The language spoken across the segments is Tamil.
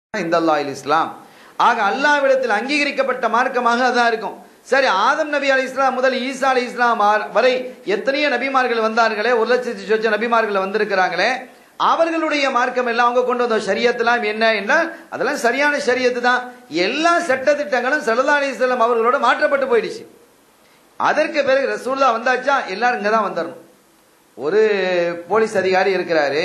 இந்த அல்லாஹ் இஸ்லாம் ஆக அல்லாவிடத்தில் அங்கீகரிக்கப்பட்ட மார்க்கமாக அதான் இருக்கும் சரி ஆதம் நபி அலி இஸ்லாம் முதல் ஈசா அலி இஸ்லாம் ஆ- வரை எத்தனையோ நபிமார்கள் வந்தார்களே ஒரு லட்சத்தி சொச்ச நபிமார்கள் வந்திருக்கிறாங்களே அவர்களுடைய மார்க்கம் எல்லாம் அவங்க கொண்டு வந்த ஷரியத்தெல்லாம் என்ன என்ன அதெல்லாம் சரியான ஷரியத்து தான் எல்லா சட்ட திட்டங்களும் சல்லா அலி இஸ்லாம் அவர்களோட மாற்றப்பட்டு போயிடுச்சு அதற்கு பிறகு ரசூல்லா வந்தாச்சா எல்லாரும் இங்க தான் வந்துடணும் ஒரு போலீஸ் அதிகாரி இருக்கிறாரு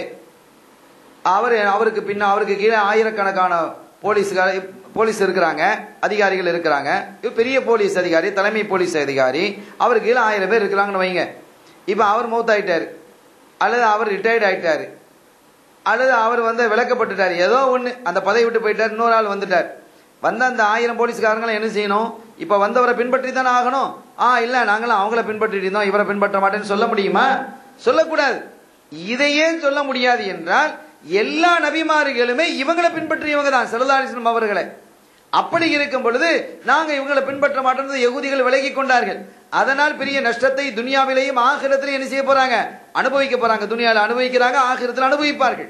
அவர் அவருக்கு பின்ன அவருக்கு கீழே ஆயிரக்கணக்கான போலீஸ்கார போலீஸ் இருக்கிறாங்க அதிகாரிகள் இருக்கிறாங்க இவர் பெரிய போலீஸ் அதிகாரி தலைமை போலீஸ் அதிகாரி அவருக்கு கீழே ஆயிரம் பேர் இருக்கிறாங்கன்னு வைங்க இப்போ அவர் மௌத்தாயிட்டாரு அல்லது அவர் ரிட்டையர்ட் ஆயிட்டாரு அல்லது அவர் வந்து விளக்கப்பட்டுட்டார் ஏதோ ஒன்று அந்த பதவி விட்டு போயிட்டார் இன்னொரு ஆள் வந்துட்டார் வந்த அந்த ஆயிரம் போலீஸ்காரங்களை என்ன செய்யணும் இப்போ வந்தவரை பின்பற்றி தானே ஆகணும் ஆ இல்லை நாங்களும் அவங்கள பின்பற்றிட்டு இருந்தோம் இவரை பின்பற்ற மாட்டேன்னு சொல்ல முடியுமா சொல்லக்கூடாது இதையே சொல்ல முடியாது என்றால் எல்லா நபிமார்களுமே இவங்களை பின்பற்றியவங்க தான் செல்லதாரிசனம் அவர்களை அப்படி இருக்கும் பொழுது நாங்க இவங்களை பின்பற்ற மாட்டோம் யகுதிகள் விலகி கொண்டார்கள் அதனால் பெரிய நஷ்டத்தை துனியாவிலேயும் ஆகிரத்திலையும் என்ன செய்ய போறாங்க அனுபவிக்க போறாங்க துனியாவில் அனுபவிக்கிறாங்க ஆகிரத்தில் அனுபவிப்பார்கள்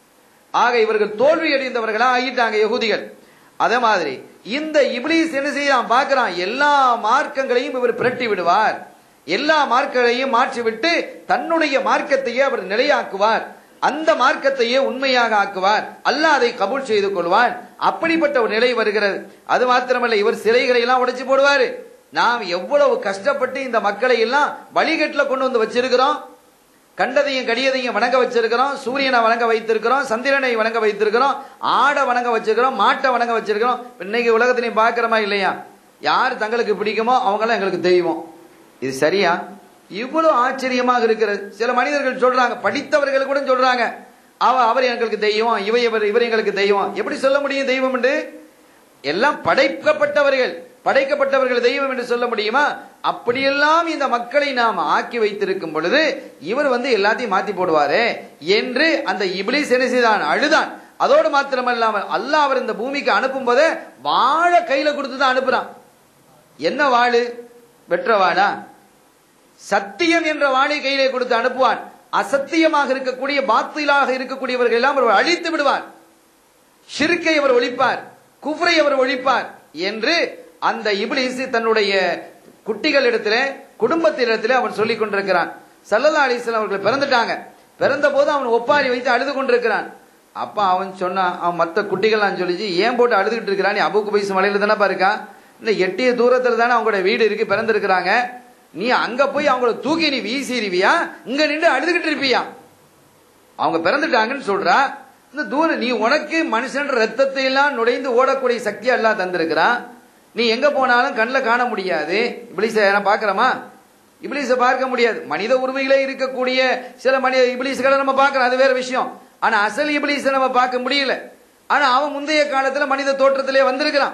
ஆக இவர்கள் தோல்வி அடைந்தவர்களா ஆகிட்டாங்க யகுதிகள் அதே மாதிரி இந்த இப்லீஸ் என்ன செய்யறான் பார்க்கறான் எல்லா மார்க்கங்களையும் இவர் பிரட்டி விடுவார் எல்லா மார்க்கங்களையும் மாற்றிவிட்டு தன்னுடைய மார்க்கத்தையே அவர் நிலையாக்குவார் அந்த மார்க்கத்தையே உண்மையாக ஆக்குவார் அல்லாஹ் அதை கபூல் செய்து கொள்வான் அப்படிப்பட்ட ஒரு நிலை வருகிறது அது மாத்திரமல்ல இவர் சிலைகளை எல்லாம் உடைச்சு போடுவாரு நாம் எவ்வளவு கஷ்டப்பட்டு இந்த மக்களை எல்லாம் வழிகட்டில் கொண்டு வந்து வச்சிருக்கிறோம் கண்டதையும் கடியதையும் வணங்க வச்சிருக்கிறோம் சூரியனை வணங்க வைத்திருக்கிறோம் சந்திரனை வணங்க வைத்திருக்கிறோம் ஆடை வணங்க வச்சிருக்கிறோம் மாட்டை வணங்க வச்சிருக்கிறோம் இன்னைக்கு உலகத்திலையும் பார்க்கிறோமா இல்லையா யார் தங்களுக்கு பிடிக்குமோ அவங்களாம் எங்களுக்கு தெய்வம் இது சரியா இவ்வளவு ஆச்சரியமாக இருக்கிறது சில மனிதர்கள் சொல்றாங்க படித்தவர்கள் கூட சொல்றாங்க அவ அவர் எங்களுக்கு தெய்வம் இவ இவர் இவர் எங்களுக்கு தெய்வம் எப்படி சொல்ல முடியும் தெய்வம் என்று எல்லாம் படைக்கப்பட்டவர்கள் படைக்கப்பட்டவர்கள் தெய்வம் என்று சொல்ல முடியுமா அப்படியெல்லாம் இந்த மக்களை நாம் ஆக்கி வைத்திருக்கும் பொழுது இவர் வந்து எல்லாத்தையும் மாத்தி போடுவாரே என்று அந்த இப்லீஸ் என்ன செய்தான் அழுதான் அதோடு மாத்திரமல்லாமல் அல்லாஹ் அவர் இந்த பூமிக்கு அனுப்பும் போதே வாழை கையில கொடுத்து தான் அனுப்புறான் என்ன வாழு வெற்ற வாழா சத்தியம் என்ற வாளை கையிலே கொடுத்து அனுப்புவான் அசத்தியமாக இருக்கக்கூடிய பாத்திலாக இருக்கக்கூடியவர்கள் எல்லாம் அவர் அழித்து விடுவார் ஷிருக்கை அவர் ஒழிப்பார் குஃப்ரை அவர் ஒழிப்பார் என்று அந்த இப்லீஸ் தன்னுடைய குட்டிகளிடத்திலே குடும்பத்தினிடத்திலே அவன் சொல்லிக் கொண்டிருக்கிறான் சல்லல்லா அலிஸ்லாம் அவர்கள் பிறந்துட்டாங்க பிறந்த போது அவன் ஒப்பாரி வைத்து அழுது கொண்டிருக்கிறான் அப்ப அவன் சொன்னான் அவன் மற்ற குட்டிகள்லாம் சொல்லிச்சு ஏன் போட்டு அழுதுகிட்டு இருக்கிறான் நீ அபுக்கு பைசு மலையில தானே இருக்கான் இந்த எட்டிய தூரத்துல தானே அவங்களோட வீடு இருக்கு பிறந்திருக்கிறாங்க நீ அங்க போய் அவங்கள தூக்கி நீ வீசிடுவியா இங்க நின்று அழுதுகிட்டு இருப்பியா அவங்க பிறந்துட்டாங்கன்னு சொல்றா இந்த தூரம் நீ உனக்கு மனுஷன்ற ரத்தத்தை எல்லாம் நுழைந்து ஓடக்கூடிய சக்தி எல்லாம் தந்திருக்கிறான் நீ எங்க போனாலும் கண்ணில் காண முடியாது இப்ளீஸ நான் பார்க்கறோமா இப்ளீஸ பார்க்க முடியாது மனித உரிமைகளே இருக்கக்கூடிய சில மனித இப்ளீஸ்களை நம்ம பார்க்கறோம் அது வேற விஷயம் ஆனா அசல் இப்ளீஸை நம்ம பார்க்க முடியல ஆனா அவன் முந்தைய காலத்துல மனித தோற்றத்திலே வந்திருக்கிறான்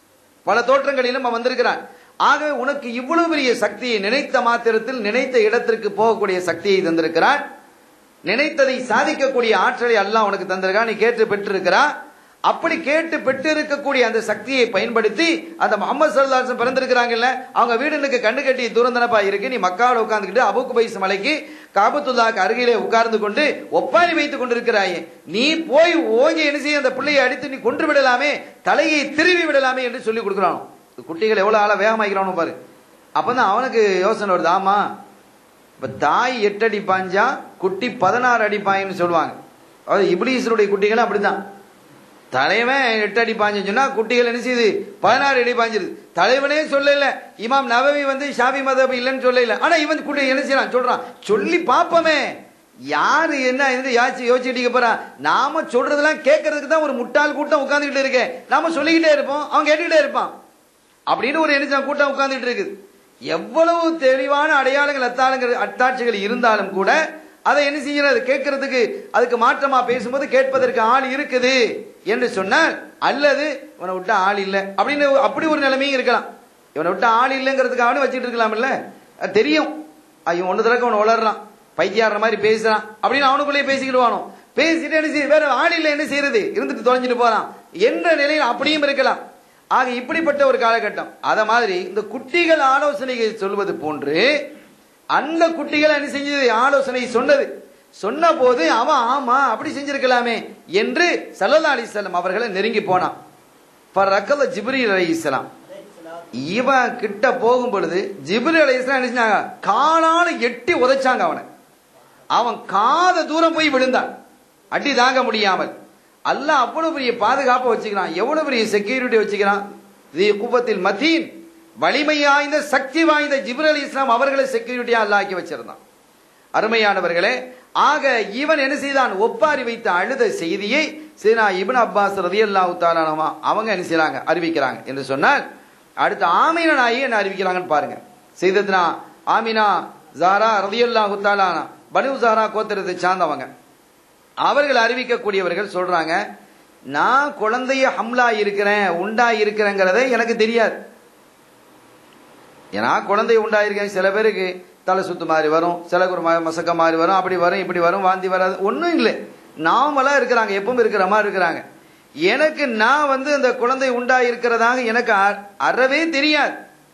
பல தோற்றங்களிலும் அவன் வந்திருக்கிறான் ஆகவே உனக்கு இவ்வளவு பெரிய சக்தியை நினைத்த மாத்திரத்தில் நினைத்த இடத்திற்கு போகக்கூடிய சக்தியை தந்திருக்கிறான் நினைத்ததை சாதிக்கக்கூடிய ஆற்றலை அல்லாஹ் உனக்கு தந்திருக்கான் நீ கேட்டு பெற்றிருக்கிறா அப்படி கேட்டு பெற்று இருக்கக்கூடிய அந்த சக்தியை பயன்படுத்தி அந்த முகமது சல்லாசன் பிறந்திருக்கிறாங்கல்ல அவங்க வீடுனுக்கு கண்டு கட்டி தூரந்தனப்பா இருக்கு நீ மக்காவில் உட்கார்ந்துக்கிட்டு அபுக்கு பைஸ் மலைக்கு காபத்துல்லாக்கு அருகிலே உட்கார்ந்து கொண்டு ஒப்பாரி வைத்துக் கொண்டிருக்கிறாயே நீ போய் ஓங்கி என்ன செய்ய அந்த பிள்ளையை அடித்து நீ கொன்று விடலாமே தலையை திருவி விடலாமே என்று சொல்லி கொடுக்குறானோ குட்டிகள் எவ்வளவு ஆளா வேகமாக்கிறானோ பாரு அப்பதான் அவனுக்கு யோசனை வருது ஆமா இப்ப தாய் எட்டு அடி பாஞ்சா குட்டி பதினாறு அடி பாயின்னு சொல்லுவாங்க அதாவது இப்ளீஸருடைய குட்டிகளும் அப்படித்தான் தலைவன் எட்டு அடி பாஞ்சுன்னு சொன்னா குட்டிகள் என்ன செய்யுது பதினாறு அடி பாஞ்சிருது தலைவனே சொல்லல இமாம் நவவி வந்து ஷாபி மதம் இல்லைன்னு சொல்லல ஆனா இவன் குட்டி என்ன செய்யறான் சொல்றான் சொல்லி பாப்போமே யாரு என்ன இருந்து யாச்சு யோசிச்சுட்டு போறான் நாம சொல்றதெல்லாம் கேட்கறதுக்கு தான் ஒரு முட்டாள் கூட்டம் உட்கார்ந்துகிட்டு இருக்கேன் நாம சொல்லிக்கிட்டே இருப்போம் அவன் கேட்டுக்கிட்டே இருப்பான் அப்படின்னு ஒரு என்ன கூட்டம் உட்கார்ந்துட்டு இருக்குது எவ்வளவு தெளிவான அடையாளங்கள் அத்தாளங்கள் அத்தாட்சிகள் இருந்தாலும் கூட அதை என்ன செய்யறது கேட்கறதுக்கு அதுக்கு மாற்றமா பேசும்போது கேட்பதற்கு ஆள் இருக்குது என்று சொன்னால் அல்லது இவனை விட்டா ஆள் இல்லை அப்படின்னு அப்படி ஒரு நிலைமையும் இருக்கலாம் இவனை விட்டா ஆள் இல்லைங்கிறதுக்காக வச்சுட்டு இருக்கலாம்ல அது தெரியும் இவன் ஒன்று தடவை அவன் வளர்றான் பைத்தியாடுற மாதிரி பேசுறான் அப்படின்னு அவனுக்குள்ளேயே பேசிக்கிடுவானோ பேசிட்டு என்ன செய்ய வேற ஆள் இல்லை என்ன செய்யறது இருந்துட்டு தொலைஞ்சிட்டு போறான் என்ற நிலையில் அப்படியும் இருக்கலாம் ஆக இப்படிப்பட்ட ஒரு காலகட்டம் அத மாதிரி இந்த குட்டிகள் ஆலோசனைகள் சொல்வது போன்று அந்த குட்டிகள் என்ன செஞ்சது ஆலோசனை சொன்னது சொன்ன போது அவன் ஆமா அப்படி செஞ்சிருக்கலாமே என்று சல்லல்லா அலிஸ்லாம் அவர்களை நெருங்கி போனான் ரக்கல ஜிப்ரீல் அலி இஸ்லாம் இவன் கிட்ட போகும் பொழுது ஜிப்ரீல் அலி இஸ்லாம் என்ன செஞ்சாங்க காலால எட்டி உதைச்சாங்க அவனை அவன் காத தூரம் போய் விழுந்தான் அடி தாங்க முடியாமல் அல்லாஹ் அவ்வளவு பெரிய பாதுகாப்பை வச்சுக்கிறான் எவ்வளவு பெரிய செக்யூரிட்டி வச்சுக்கிறான் இது குப்பத்தில் மதீன் வலிமை வாய்ந்த சக்தி வாய்ந்த ஜிப்ரல் அலி இஸ்லாம் அவர்களை செக்யூரிட்டியா அல்லாஹ் ஆக்கி வச்சிருந்தான் அருமையானவர்களே ஆக இவன் என்ன செய்தான் ஒப்பாரி வைத்த அழுத செய்தியை சீனா இப்னு அப்பாஸ் ரதியல்லாஹு தாலானமா அவங்க என்ன செய்றாங்க அறிவிக்கிறாங்க என்று சொன்னால் அடுத்து ஆமீனா நாயி என்ன அறிவிக்கிறாங்கன்னு பாருங்க செய்ததுனா ஆமினா ஜாரா ரதியல்லாஹு தாலானா பனு ஜாரா கோத்திரத்தை சார்ந்தவங்க அவர்கள் அறிவிக்கக்கூடியவர்கள் சொல்றாங்க நான் குழந்தைய ஹம்லா இருக்கிறேன் உண்டா இருக்கிறேங்கிறத எனக்கு தெரியாது ஏன்னா குழந்தை உண்டாயிருக்கேன் சில பேருக்கு தலை சுத்து மாதிரி வரும் சில ஒரு ம- மசக்க மாதிரி வரும் அப்படி வரும் இப்படி வரும் வாந்தி வராது ஒன்றும் இல்லை நாமளா இருக்கிறாங்க எப்பவும் இருக்கிற மாதிரி இருக்கிறாங்க எனக்கு நான் வந்து அந்த குழந்தை உண்டா இருக்கிறதாக எனக்கு அ- அறவே தெரியாது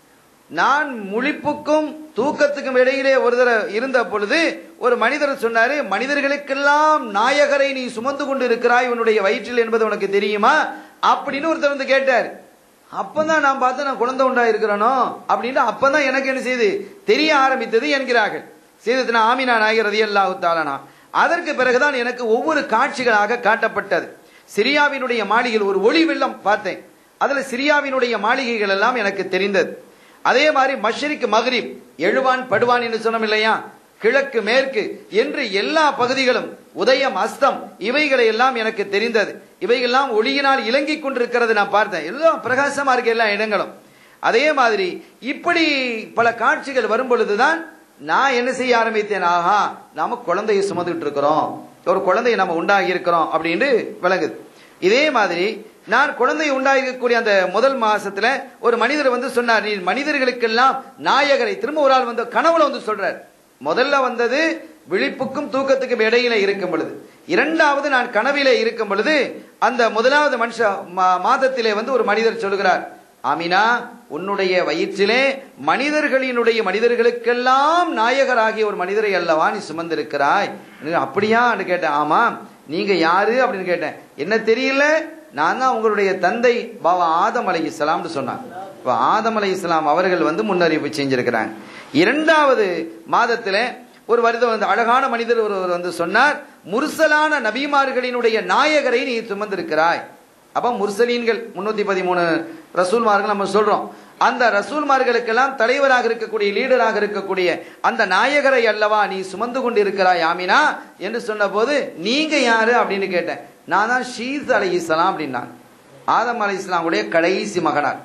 நான் முழிப்புக்கும் தூக்கத்துக்கும் இடையிலே ஒரு தடவை இருந்த பொழுது ஒரு மனிதர் சொன்னாரு மனிதர்களுக்கெல்லாம் நாயகரை நீ சுமந்து கொண்டு இருக்கிறாய் உன்னுடைய வயிற்றில் என்பது உனக்கு தெரியுமா அப்படின்னு ஒருத்தர் வந்து கேட்டார் அப்பதான் நான் பார்த்து நான் குழந்தை உண்டா இருக்கிறேனோ அப்படின்னு அப்பதான் எனக்கு என்ன செய்து தெரிய ஆரம்பித்தது என்கிறார்கள் செய்தது ஆமினா நாயகர் ரதி அல்லாஹு தாலனா அதற்கு பிறகுதான் எனக்கு ஒவ்வொரு காட்சிகளாக காட்டப்பட்டது சிரியாவினுடைய மாளிகையில் ஒரு ஒளி வெள்ளம் பார்த்தேன் அதுல சிரியாவினுடைய மாளிகைகள் எல்லாம் எனக்கு தெரிந்தது அதே மாதிரி மஷ்ரிக் மக்ரிப் எழுவான் படுவான் என்று சொன்னோம் இல்லையா கிழக்கு மேற்கு என்று எல்லா பகுதிகளும் உதயம் அஸ்தம் இவைகளை எல்லாம் எனக்கு தெரிந்தது இவைகள்லாம் ஒளியினால் இலங்கிக் கொண்டிருக்கிறது நான் பார்த்தேன் எல்லாம் பிரகாசமா இருக்கு எல்லா இடங்களும் அதே மாதிரி இப்படி பல காட்சிகள் வரும் பொழுதுதான் நான் என்ன செய்ய ஆரம்பித்தேன் ஆஹா நாம குழந்தையை சுமந்துட்டு இருக்கிறோம் ஒரு குழந்தையை நம்ம உண்டாகி இருக்கிறோம் அப்படின்னு விளங்குது இதே மாதிரி நான் குழந்தை உண்டாகக்கூடிய அந்த முதல் மாசத்துல ஒரு மனிதர் வந்து சொன்னார் நீ மனிதர்களுக்கெல்லாம் நாயகரை திரும்ப ஒரு ஆள் வந்து கனவுல வந்து சொல்றார் முதல்ல வந்தது விழிப்புக்கும் தூக்கத்துக்கும் இடையில இருக்கும் பொழுது இரண்டாவது நான் கனவிலே இருக்கும் பொழுது அந்த முதலாவது மனுஷ மா- மாதத்திலே வந்து ஒரு மனிதர் சொல்கிறார் ஆமினா உன்னுடைய வயிற்றிலே மனிதர்களினுடைய மனிதர்களுக்கெல்லாம் நாயகராகிய ஒரு மனிதரை அல்லவா நீ சுமந்திருக்கிறாய் அப்படியான்னு கேட்டேன் ஆமா நீங்க யாரு அப்படின்னு கேட்டேன் என்ன தெரியல நான் தான் உங்களுடைய தந்தை பாபா ஆதம் அலை இஸ்லாம்னு சொன்னான் இப்ப ஆதம் அலை இஸ்லாம் அவர்கள் வந்து முன்னறிவிப்பு செஞ்சிருக்கிறாங்க இரண்டாவது மாதத்துல ஒரு வருடம் வந்து அழகான மனிதர் ஒருவர் வந்து சொன்னார் முர்சலான நபிமார்களினுடைய நாயகரை நீ சுமந்திருக்கிறாய் அப்ப முர்சலீன்கள் முன்னூத்தி பதிமூணு ரசூல்மார்கள் நம்ம சொல்றோம் அந்த ரசூல்மார்களுக்கெல்லாம் தலைவராக இருக்கக்கூடிய லீடராக இருக்கக்கூடிய அந்த நாயகரை அல்லவா நீ சுமந்து கொண்டு இருக்கிறாய் ஆமினா என்று சொன்ன போது நீங்க யாரு அப்படின்னு கேட்டேன் நான் தான் ஷீஸ் அலை இஸ்லாம் அப்படின்னாங்க ஆதம் அலை இஸ்லாமுடைய கடைசி மகனார்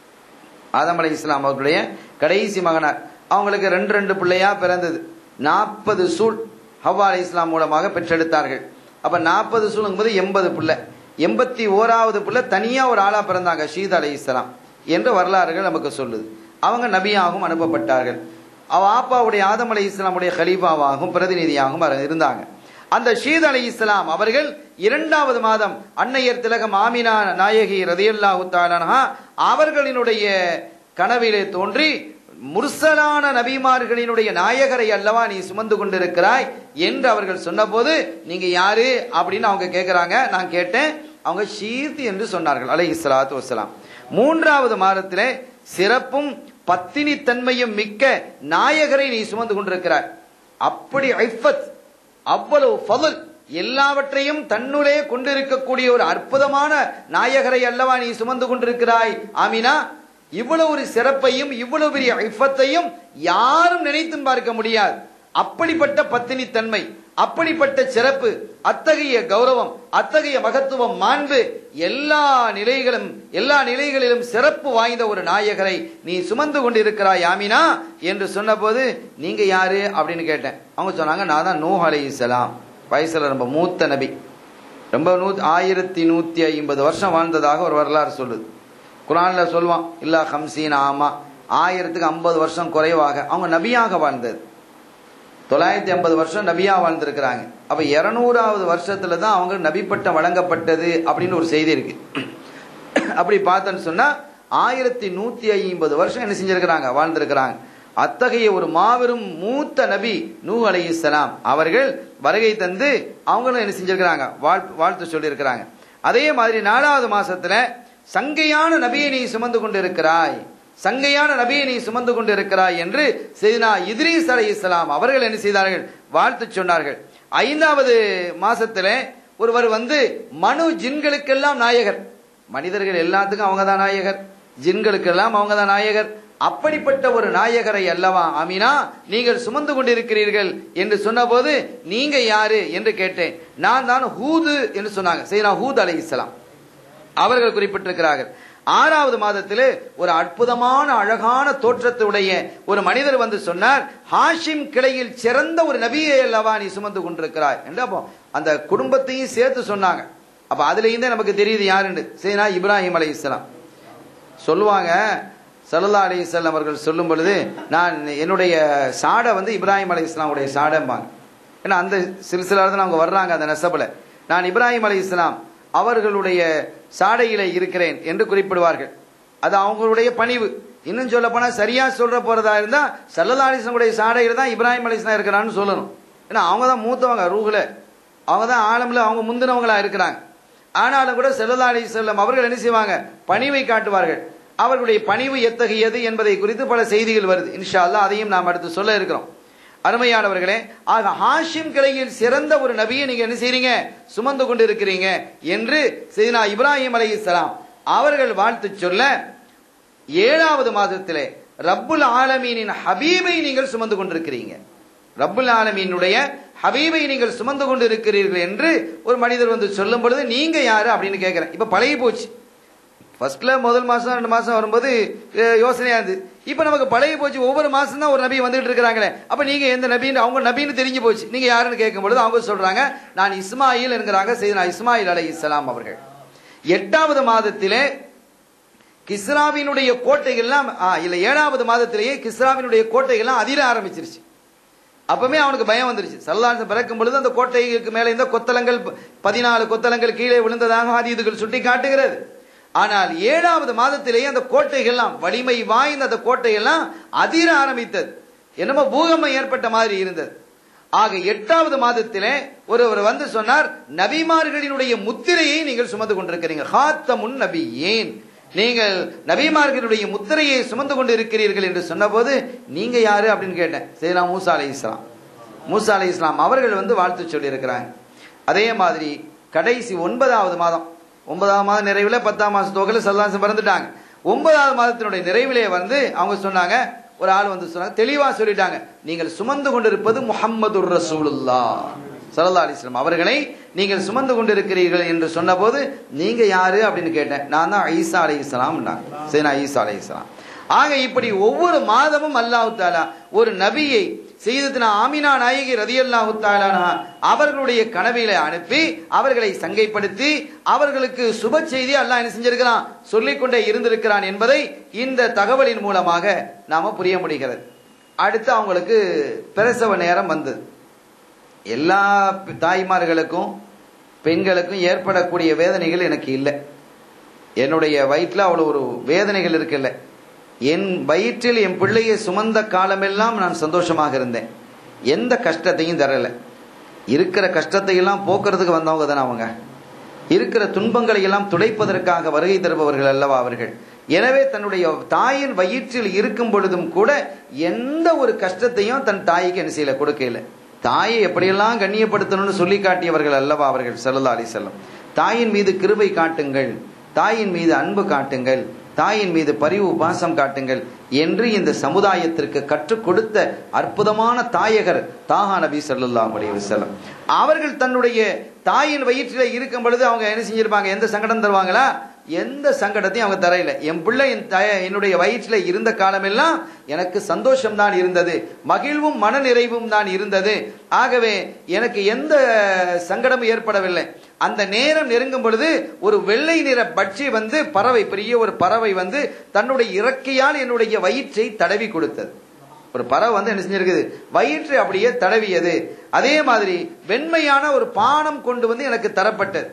ஆதம் அலை இஸ்லாம் அவர்களுடைய கடைசி மகனார் அவங்களுக்கு ரெண்டு ரெண்டு பிள்ளையா பிறந்தது நாற்பது சூழ் ஹவ்வா அலை இஸ்லாம் மூலமாக பெற்றெடுத்தார்கள் அப்ப நாற்பது சூழுங்கும்போது எண்பது பிள்ளை எண்பத்தி ஓராவது பிள்ளை தனியா ஒரு ஆளா பிறந்தாங்க ஷீத் அலை இஸ்லாம் என்று வரலாறுகள் நமக்கு சொல்லுது அவங்க நபியாகவும் அனுப்பப்பட்டார்கள் அவ ஆப்பாவுடைய ஆதம் அலை இஸ்லாமுடைய ஹலீஃபாவாகவும் பிரதிநிதியாகவும் அவர் இருந்தாங்க அந்த ஷீத் அலை இஸ்லாம் அவர்கள் இரண்டாவது மாதம் அன்னையர் திலகம் ஆமினா நாயகி ரதியல்லாஹு தாலா அவர்களினுடைய கனவிலே தோன்றி முர்சலான நபிமார்களினுடைய நாயகரை அல்லவா நீ சுமந்து கொண்டிருக்கிறாய் என்று அவர்கள் சொன்னபோது நீங்க யாரு அப்படின்னு அவங்க கேட்கிறாங்க நான் கேட்டேன் அவங்க ஷீத் என்று சொன்னார்கள் அலை இஸ்லாத்து வசலாம் மூன்றாவது மாதத்திலே சிறப்பும் பத்தினி தன்மையும் மிக்க நாயகரை நீ சுமந்து கொண்டிருக்கிறாய் அப்படி ஐஃபத் அவ்வளவு ஃபதுல் எல்லாவற்றையும் தன்னுடைய கொண்டிருக்கக்கூடிய ஒரு அற்புதமான நாயகரை அல்லவா நீ சுமந்து கொண்டிருக்கிறாய் ஆமினா இவ்வளவு ஒரு சிறப்பையும் இவ்வளவு பெரிய ஐஃபத்தையும் யாரும் நினைத்தும் பார்க்க முடியாது அப்படிப்பட்ட பத்தினி தன்மை அப்படிப்பட்ட சிறப்பு அத்தகைய கௌரவம் அத்தகைய மகத்துவம் மாண்பு எல்லா நிலைகளும் எல்லா நிலைகளிலும் சிறப்பு வாய்ந்த ஒரு நாயகரை நீ சுமந்து கொண்டிருக்கிறாய் ஆமினா என்று சொன்னபோது நீங்க யாரு அப்படின்னு கேட்டேன் அவங்க சொன்னாங்க நான் தான் நூஹ் அலைஹிஸ்ஸலாம் வயசுல ரொம்ப மூத்த நபி ரொம்ப நூ ஆயிரத்தி நூத்தி ஐம்பது வருஷம் வாழ்ந்ததாக ஒரு வரலாறு சொல்லுது குரான்ல சொல்லுவான் இல்லா ஹம்சீன் ஆமா ஆயிரத்துக்கு ஐம்பது வருஷம் குறைவாக அவங்க நபியாக வாழ்ந்தது தொள்ளாயிரத்தி ஐம்பது வருஷம் நபியா வாழ்ந்திருக்கிறாங்க அப்ப இருநூறாவது வருஷத்துல தான் அவங்க நபி பட்டம் வழங்கப்பட்டது அப்படின்னு ஒரு செய்தி இருக்கு அப்படி பார்த்தேன்னு சொன்னா ஆயிரத்தி நூத்தி ஐம்பது வருஷம் என்ன செஞ்சிருக்கிறாங்க வாழ்ந்திருக்கிறாங்க அத்தகைய ஒரு மாபெரும் மூத்த நபி நூ அலைஹிஸ்ஸலாம் அவர்கள் வருகை தந்து அவங்களும் என்ன செஞ்சிருக்கிறாங்க வாழ்த்து வாழ்த்து சொல்லியிருக்கிறாங்க அதே மாதிரி நாலாவது மாசத்துல சங்கையான நபியை நீ சுமந்து கொண்டிருக்கிறாய் சங்கையான நபியை நீ சுமந்து கொண்டிருக்கிறாய் என்று செய்தினா இத்ரீஸ் அலை இஸ்லாம் அவர்கள் என்ன செய்தார்கள் வாழ்த்து சொன்னார்கள் ஐந்தாவது மாசத்துல ஒருவர் வந்து மனு ஜின்களுக்கெல்லாம் நாயகர் மனிதர்கள் எல்லாத்துக்கும் அவங்க தான் நாயகர் ஜின்களுக்கெல்லாம் அவங்க தான் நாயகர் அப்படிப்பட்ட ஒரு நாயகரை அல்லவா அமீனா நீங்கள் சுமந்து கொண்டிருக்கிறீர்கள் என்று சொன்னபோது நீங்க யாரு என்று கேட்டேன் நான் தான் ஹூது என்று சொன்னாங்க செய்தா ஹூத் அலை இஸ்லாம் அவர்கள் குறிப்பிட்டிருக்கிறார்கள் ஆறாவது மாதத்திலே ஒரு அற்புதமான அழகான தோற்றத்துடைய ஒரு மனிதர் வந்து சொன்னார் ஹாஷிம் கிளையில் சிறந்த ஒரு நபியை அல்லவா நீ சுமந்து கொண்டிருக்கிறாய் என்று அப்போ அந்த குடும்பத்தையும் சேர்த்து சொன்னாங்க அப்ப அதுல இருந்தே நமக்கு தெரியுது யாருன்னு சரினா இப்ராஹிம் அலை இஸ்லாம் சொல்லுவாங்க சல்லா அலி இஸ்லாம் அவர்கள் சொல்லும் பொழுது நான் என்னுடைய சாடை வந்து இப்ராஹிம் அலி இஸ்லாமுடைய சாடைம்பாங்க ஏன்னா அந்த சில்சிலால தான் அவங்க வர்றாங்க அந்த நெசபுல நான் இப்ராஹிம் அலி இஸ்லாம் அவர்களுடைய சாடையில இருக்கிறேன் என்று குறிப்பிடுவார்கள் அது அவங்களுடைய பணிவு இன்னும் சொல்ல போனா சரியா சொல்ற போறதா இருந்தா சல்லல்லா அலிஸ்லமுடைய சாடையில தான் இப்ராஹிம் அலிஸ்லாம் இருக்கிறான்னு சொல்லணும் ஏன்னா அவங்க தான் மூத்தவங்க ரூஹுல அவங்க தான் ஆழம்ல அவங்க முந்தினவங்களா இருக்கிறாங்க ஆனாலும் கூட செல்லல்லா அலிஸ்லாம் அவர்கள் என்ன செய்வாங்க பணிவை காட்டுவார்கள் அவர்களுடைய பணிவு எத்தகையது என்பதை குறித்து பல செய்திகள் வருது இன்ஷா அல்லாஹ் அதையும் நாம் அடுத்து சொல்ல இருக்கிறோம் அருமையானவர்களே ஆக ஹாஷிம் கிளையில் சிறந்த ஒரு நபியை நீங்க என்ன செய்றீங்க சுமந்து கொண்டு இருக்கிறீங்க என்று செய்தினா இப்ராஹிம் அலைஹிஸ்ஸலாம் அவர்கள் வாழ்த்து சொல்ல ஏழாவது மாதத்திலே ரப்புல் ஆலமீனின் ஹபீபை நீங்கள் சுமந்து கொண்டிருக்கிறீங்க ரப்புல் ஆலமீனுடைய ஹபீபை நீங்கள் சுமந்து கொண்டு இருக்கிறீர்கள் என்று ஒரு மனிதர் வந்து சொல்லும் பொழுது நீங்க யாரு அப்படின்னு கேட்கிறேன் இப்ப பழகி போச்சு ஃபர்ஸ்ட்ல முதல் மாசம் ரெண்டு மாசம் வரும்போது அஹ், யோசனையா இருந்தது இப்ப நமக்கு பழகி போச்சு ஒவ்வொரு மாசம் தான் ஒரு நபி வந்துட்டு இருக்கிறாங்களே அப்ப நீங்க எந்த நபின்னு அவங்க நபின்னு தெரிஞ்சு போச்சு நீங்க யாருன்னு கேட்கும் பொழுது அவங்க சொல்றாங்க நான் இஸ்மாயில் என்கிறாங்க செய்து நான் இஸ்மாயில் அலை இஸ்லாம் அவர்கள் எட்டாவது மாதத்திலே கிஸ்ராவினுடைய கோட்டைகள்லாம் ஆ, இல்ல ஏழாவது மாதத்திலேயே கிஸ்ராவினுடைய கோட்டைகள்லாம் அதிர ஆரம்பிச்சிருச்சு அப்பவுமே அவனுக்கு பயம் வந்துருச்சு சல்லாசம் பிறக்கும் பொழுது அந்த கோட்டைக்கு மேலே இருந்த கொத்தலங்கள் பதினாலு கொத்தலங்கள் கீழே விழுந்ததாக ஆதிதுகள் சுட்டி காட்டுகிறது ஆனால் ஏழாவது மாதத்திலேயே அந்த கோட்டைகள்லாம் வலிமை வாய்ந்த அந்த கோட்டையெல்லாம் அதிர ஆரம்பித்தது என்னமோ பூகம்பம் ஏற்பட்ட மாதிரி இருந்தது ஆக எட்டாவது மாதத்திலே ஒருவர் வந்து சொன்னார் நபிமார்களினுடைய முத்திரையை நீங்கள் சுமந்து கொண்டிருக்கிறீங்க ஹாத்தமுன் நபி ஏன் நீங்கள் நபிமார்களுடைய முத்திரையை சுமந்து கொண்டு இருக்கிறீர்கள் என்று சொன்னபோது நீங்க யாரு அப்படின்னு கேட்டேன் செய்யலாம் மூசா அலை இஸ்லாம் மூசா அலை இஸ்லாம் அவர்கள் வந்து வாழ்த்து சொல்லி இருக்கிறாங்க அதே மாதிரி கடைசி ஒன்பதாவது மாதம் ஒன்பதாம் மாதம் நிறைவுல பத்தாம் மாசம் தொகையில சல்லாசம் பிறந்துட்டாங்க ஒன்பதாவது மாதத்தினுடைய நிறைவிலே வந்து அவங்க சொன்னாங்க ஒரு ஆள் வந்து சொன்னாங்க தெளிவா சொல்லிட்டாங்க நீங்கள் சுமந்து கொண்டிருப்பது முஹம்மது ரசூலுல்லா சல்லா அலிஸ்லாம் அவர்களை நீங்கள் சுமந்து கொண்டிருக்கிறீர்கள் என்று சொன்னபோது நீங்க யாரு அப்படின்னு கேட்டேன் நான் தான் ஈசா அலை இஸ்லாம் சரி நான் ஈசா அலை இஸ்லாம் ஆக இப்படி ஒவ்வொரு மாதமும் அல்லாஹு தாலா ஒரு நபியை செய்ததுனா ஆமினா நாயகி ரதியல்லாஹு தாலானா அவர்களுடைய கனவில அனுப்பி அவர்களை சங்கைப்படுத்தி அவர்களுக்கு சுப செய்தி அல்லாஹ் என்ன செஞ்சிருக்கிறான் சொல்லிக்கொண்டே இருந்திருக்கிறான் என்பதை இந்த தகவலின் மூலமாக நாம புரிய முடிகிறது அடுத்து அவங்களுக்கு பிரசவ நேரம் வந்தது எல்லா தாய்மார்களுக்கும் பெண்களுக்கும் ஏற்படக்கூடிய வேதனைகள் எனக்கு இல்லை என்னுடைய வயிற்றில் அவ்வளோ ஒரு வேதனைகள் இருக்குல்ல என் வயிற்றில் என் பிள்ளையை சுமந்த காலமெல்லாம் நான் சந்தோஷமாக இருந்தேன் எந்த கஷ்டத்தையும் தரல இருக்கிற கஷ்டத்தை எல்லாம் போக்குறதுக்கு வந்தவங்க தானே அவங்க இருக்கிற துன்பங்களை எல்லாம் துடைப்பதற்காக வருகை தருபவர்கள் அல்லவா அவர்கள் எனவே தன்னுடைய தாயின் வயிற்றில் இருக்கும் பொழுதும் கூட எந்த ஒரு கஷ்டத்தையும் தன் தாய்க்கு என்ன செய்யல கொடுக்கல தாயை எப்படியெல்லாம் கண்ணியப்படுத்தணும்னு சொல்லி காட்டியவர்கள் அல்லவா அவர்கள் செல்லல்லா அலி செல்லம் தாயின் மீது கிருபை காட்டுங்கள் தாயின் மீது அன்பு காட்டுங்கள் தாயின் மீது பரிவு பாசம் காட்டுங்கள் என்று இந்த சமுதாயத்திற்கு கற்றுக் கொடுத்த அற்புதமான தாயகர் தாகா நபி ஸல்லல்லாஹு அலைஹி வஸல்லம் அவர்கள் தன்னுடைய தாயின் வயிற்றில இருக்கும் பொழுது அவங்க என்ன செஞ்சிருப்பாங்க எந்த சங்கடம் தருவாங்களா எந்த சங்கடத்தையும் அவங்க தரையில என் பிள்ளை என் தாய என்னுடைய வயிற்றில இருந்த காலமெல்லாம் எனக்கு சந்தோஷம் தான் இருந்தது மகிழ்வும் மன நிறைவும் தான் இருந்தது ஆகவே எனக்கு எந்த சங்கடமும் ஏற்படவில்லை அந்த நேரம் நெருங்கும் பொழுது ஒரு வெள்ளை நிற பட்சி வந்து பறவை பெரிய ஒரு பறவை வந்து தன்னுடைய இறக்கையால் என்னுடைய வயிற்றை தடவி கொடுத்தது ஒரு பறவை வந்து என்ன செஞ்சிருக்குது வயிற்றை அப்படியே தடவியது அதே மாதிரி வெண்மையான ஒரு பானம் கொண்டு வந்து எனக்கு தரப்பட்டது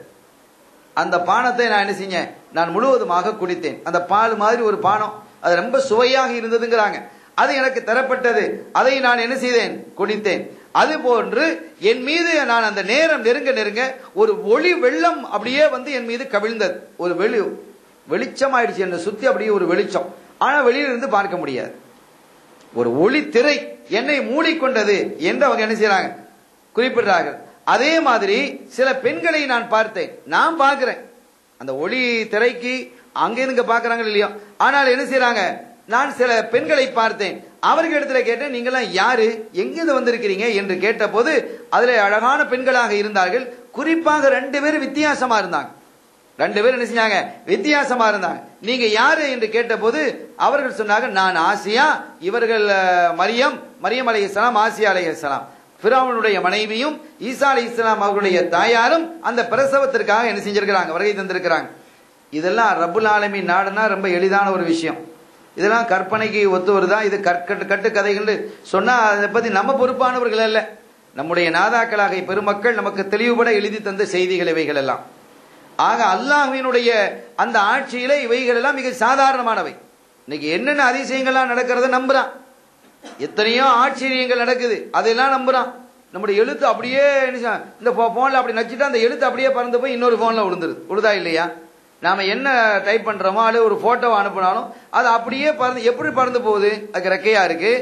அந்த பானத்தை நான் என்ன செஞ்சேன் நான் முழுவதுமாக குடித்தேன் அந்த பால் மாதிரி ஒரு பானம் அது ரொம்ப சுவையாக இருந்ததுங்கிறாங்க அது எனக்கு தரப்பட்டது அதை நான் என்ன செய்தேன் குடித்தேன் அது போன்று என் மீது நான் அந்த நேரம் நெருங்க நெருங்க ஒரு ஒளி வெள்ளம் அப்படியே வந்து என் மீது கவிழ்ந்தது ஒரு வெளி வெளிச்சமாயிடுச்சு என்னை சுத்தி அப்படியே ஒரு வெளிச்சம் ஆனா வெளியிலிருந்து பார்க்க முடியாது ஒரு ஒளி திரை என்னை மூடிக்கொண்டது என்று அவங்க என்ன செய்யறாங்க குறிப்பிடுறார்கள் அதே மாதிரி சில பெண்களை நான் பார்த்தேன் நான் பார்க்கிறேன் அந்த ஒளி திரைக்கு அங்கிருந்து இங்க பாக்குறாங்க இல்லையோ ஆனால் என்ன செய்யறாங்க நான் சில பெண்களை பார்த்தேன் அவர்கள் இடத்துல கேட்டேன் நீங்களாம் யாரு எங்கிருந்து வந்திருக்கிறீங்க என்று கேட்டபோது அதுல அழகான பெண்களாக இருந்தார்கள் குறிப்பாக ரெண்டு பேரும் வித்தியாசமா இருந்தாங்க ரெண்டு பேரும் என்ன செஞ்சாங்க வித்தியாசமா இருந்தாங்க நீங்க யாரு என்று கேட்டபோது அவர்கள் சொன்னாங்க நான் ஆசியா இவர்கள் அஹ், மரியம் மரியம் அலைஹிஸ்ஸலாம் ஆசியா அலைஹிஸ்ஸலாம் பிராவனுடைய மனைவியும் ஈசா அலி இஸ்லாம் அவர்களுடைய தாயாரும் அந்த பிரசவத்திற்காக என்ன செஞ்சிருக்கிறாங்க வருகை தந்திருக்கிறாங்க இதெல்லாம் ரப்புல் ஆலமீன் நாடுனா ரொம்ப எளிதான ஒரு விஷயம் இதெல்லாம் கற்பனைக்கு ஒத்து வருதா இது கற்கட்டு கட்டுக்கதைகள் சொன்னா அதை பத்தி நம்ம பொறுப்பானவர்கள் அல்ல நம்முடைய நாதாக்களாக பெருமக்கள் நமக்கு தெளிவுபட எழுதி தந்த செய்திகள் இவைகள் எல்லாம் ஆக அல்லாஹ்வினுடைய அந்த ஆட்சியில இவைகள் எல்லாம் மிக சாதாரணமானவை இன்னைக்கு என்னென்ன அதிசயங்கள்லாம் நடக்கிறத நம்புறான் எத்தனையோ ஆச்சரியங்கள் நடக்குது அதெல்லாம் நம்புறான் நம்முடைய எழுத்து அப்படியே என்ன செய்ய- இந்த போன்ல அப்படி நச்சுட்டா அந்த எழுத்து அப்படியே பறந்து போய் இன்னொரு போன்ல விழுந்துருது விழுதா இல்லையா நாம என்ன டைப் பண்றோமோ அல்லது ஒரு போட்டோவை அனுப்புனாலும் அது அப்படியே பறந்து எப்படி பறந்து போகுது அதுக்கு ரெக்கையா இருக்கு